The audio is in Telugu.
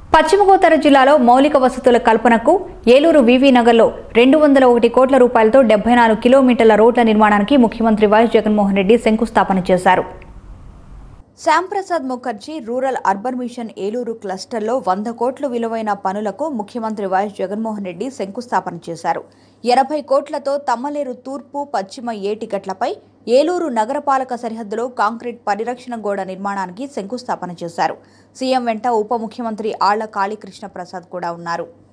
పశ్చిమ గోదావరి జిల్లాలో మౌలిక వసతుల కల్పనకు ఏలూరు వివి నగర్లో రెండు వందల ఒకటి కోట్ల రూపాయలతో డెబ్బై నాలుగు కిలోమీటర్ల రోడ్ల నిర్మాణానికి ముఖ్యమంత్రి వైఎస్ జగన్మోహన్ రెడ్డి శంకుస్థాపన చేశారు Shyamprasad Mukherjee rural urban mission Eluru క్లస్టర్లో వంద కోట్ల విలువైన పనులకు ముఖ్యమంత్రి వైఎస్ జగన్మోహన్ రెడ్డి శంకుస్థాపన చేశారు ఎనభై కోట్లతో తమ్మలేరు తూర్పు పశ్చిమ ఏటిగట్లపై ఏలూరు నగరపాలక సరిహద్దులో కాంక్రీట్ పరిరక్షణ గోడ నిర్మాణానికి శంకుస్థాపన చేశారు సీఎం వెంట ఉప ముఖ్యమంత్రి ఆళ్ల కాళీకృష్ణ ప్రసాద్ కూడా ఉన్నారు